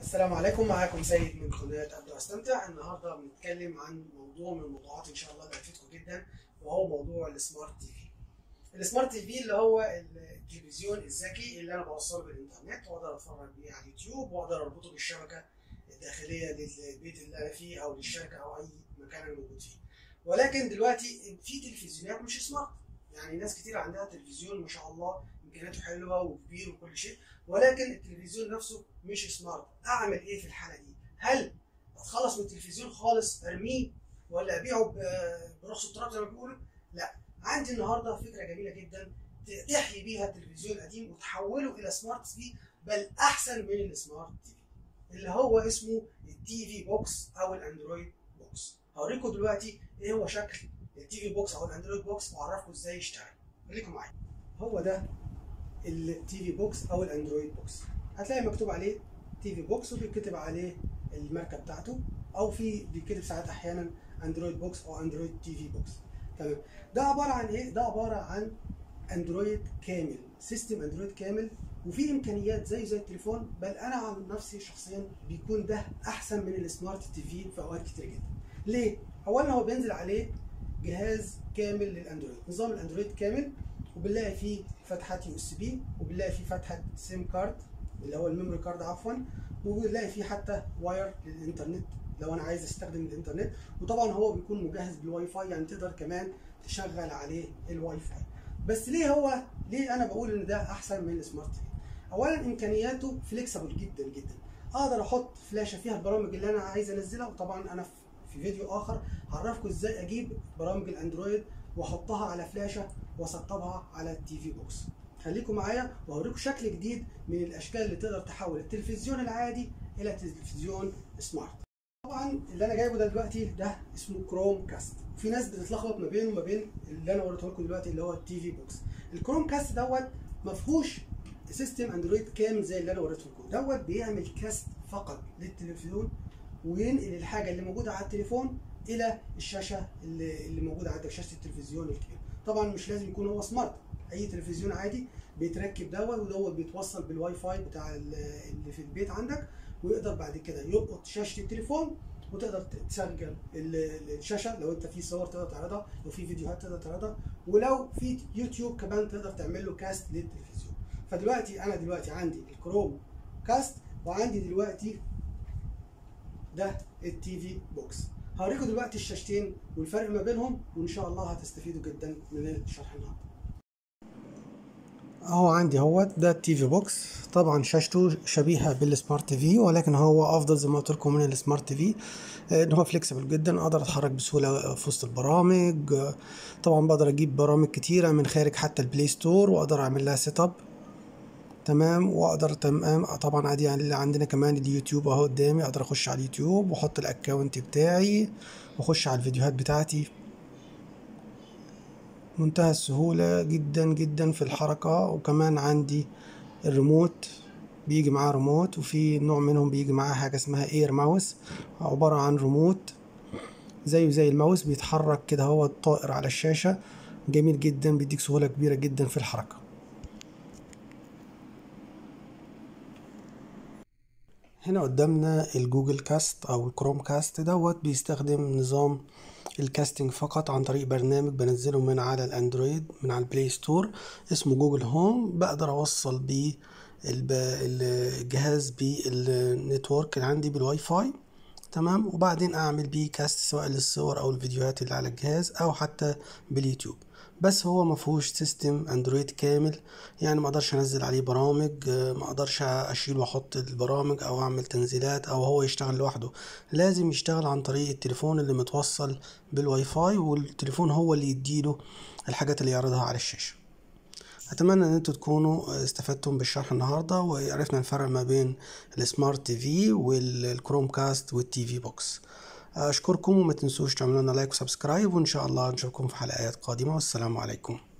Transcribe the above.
السلام عليكم معاكم سيد من قناة أبدأ أستمتع النهاردة بنتكلم عن موضوع من الموضوعات إن شاء الله اللي هتفيدكم جدا وهو موضوع السمارت تي في السمارت تي في اللي هو التلفزيون الذكي اللي أنا بوصله بالإنترنت وأقدر أتفرج بيه على اليوتيوب وأقدر أربطه بالشبكة الداخلية للبيت اللي أنا فيه أو للشركة أو أي مكان أنا موجود فيه ولكن دلوقتي في تلفزيونات مش سمارت يعني ناس كتير عندها تلفزيون ما شاء الله امكانياته حلوه وكبير وكل شيء ولكن التلفزيون نفسه مش سمارت اعمل ايه في الحاله دي هل اتخلص من التلفزيون خالص ارميه ولا ابيعه برخص التراب زي ما بيقولوا لا عندي النهارده فكره جميله جدا تحيي بيها التلفزيون القديم وتحوله الى سمارت تي في بل احسن من السمارت تي في اللي هو اسمه التي في بوكس او الاندرويد بوكس هوريكم دلوقتي ايه هو شكل التي في بوكس او الاندرويد بوكس واعرفكم ازاي يشتغل خليكم معايا هو ده التي في بوكس او الاندرويد بوكس هتلاقي مكتوب عليه تي في بوكس وبيتكتب عليه الماركه بتاعته او في بيتكتب ساعات احيانا اندرويد بوكس او اندرويد تي في بوكس تمام ده عباره عن ايه ده عباره عن اندرويد كامل سيستم اندرويد كامل وفي امكانيات زي زي التليفون بل انا عن نفسي شخصيا بيكون ده احسن من السمارت تي في في اوقات كتير جدا ليه اولا هو بينزل عليه جهاز كامل للاندرويد نظام الاندرويد كامل وبنلاقي فيه فتحه يو اس بي وبنلاقي فيه فتحه سيم كارد اللي هو الميموري كارد عفوا وبنلاقي فيه حتى واير للانترنت لو انا عايز استخدم الانترنت وطبعا هو بيكون مجهز بالواي فاي يعني تقدر كمان تشغل عليه الواي فاي بس ليه هو ليه انا بقول ان ده احسن من السمارت تي اولا امكانياته فليكسبل جدا جدا اقدر احط فلاشه فيها البرامج اللي انا عايز انزلها وطبعا انا في فيديو اخر هعرفكم ازاي اجيب برامج الاندرويد واحطها على فلاشه واسطبها على التي في بوكس خليكم معايا وهوريكم شكل جديد من الاشكال اللي تقدر تحول التلفزيون العادي الى تلفزيون سمارت طبعا اللي انا جايبه ده دلوقتي ده اسمه كروم كاست في ناس بتتلخبط ما بينه وما بين اللي انا وريته لكم دلوقتي اللي هو التي في بوكس الكروم كاست دوت ما فيهوش سيستم اندرويد كامل زي اللي انا وريته لكم دوت بيعمل كاست فقط للتلفزيون وينقل الحاجه اللي موجوده على التليفون الى الشاشه اللي, اللي موجوده عندك شاشه التلفزيون الكبير طبعا مش لازم يكون هو سمارت اي تلفزيون عادي بيتركب دوت ودوت بيتوصل بالواي فاي بتاع اللي في البيت عندك ويقدر بعد كده يلقط شاشه التليفون وتقدر تسجل الشاشه لو انت في صور تقدر تعرضها لو في فيديوهات تقدر تعرضها ولو في يوتيوب كمان تقدر تعمل له كاست للتلفزيون فدلوقتي انا دلوقتي عندي الكروم كاست وعندي دلوقتي ده التي في بوكس هوريكم دلوقتي الشاشتين والفرق ما بينهم وان شاء الله هتستفيدوا جدا من الشرح النهارده اهو عندي اهوت ده التي في بوكس طبعا شاشته شبيهه بالسمارت تي في ولكن هو افضل زي ما قلت لكم من السمارت تي في ان هو فليكسبل جدا اقدر اتحرك بسهوله في وسط البرامج طبعا بقدر اجيب برامج كتيره من خارج حتى البلاي ستور واقدر اعمل لها سيت اب تمام واقدر تمام طبعا عادي يعني اللي عندنا كمان اليوتيوب اهو قدامي اقدر اخش على اليوتيوب واحط الاكونت بتاعي واخش على الفيديوهات بتاعتي منتهى السهولة جدا جدا في الحركة وكمان عندي الريموت بيجي معاه ريموت وفي نوع منهم بيجي معاه حاجة اسمها اير ماوس عبارة عن ريموت زيه زي الماوس بيتحرك كده هو طائر على الشاشة جميل جدا بيديك سهولة كبيرة جدا في الحركة هنا قدامنا الجوجل كاست او الكروم كاست دوت بيستخدم نظام الكاستنج فقط عن طريق برنامج بنزله من على الاندرويد من على البلاي ستور اسمه جوجل هوم بقدر اوصل بيه الجهاز بالنتورك اللي عندي بالواي فاي تمام وبعدين اعمل بيه كاست سواء للصور او الفيديوهات اللي على الجهاز او حتى باليوتيوب بس هو ما فيهوش سيستم اندرويد كامل يعني ما اقدرش انزل عليه برامج ما اقدرش اشيل واحط البرامج او اعمل تنزيلات او هو يشتغل لوحده لازم يشتغل عن طريق التليفون اللي متوصل بالواي فاي والتليفون هو اللي يديله الحاجات اللي يعرضها على الشاشه اتمنى ان انتوا تكونوا استفدتم بالشرح النهارده وعرفنا الفرق ما بين السمارت تي في والكروم كاست والتي في بوكس اشكركم وما تنسوش تعملوا لنا لايك وسبسكرايب وان شاء الله نشوفكم في حلقات قادمه والسلام عليكم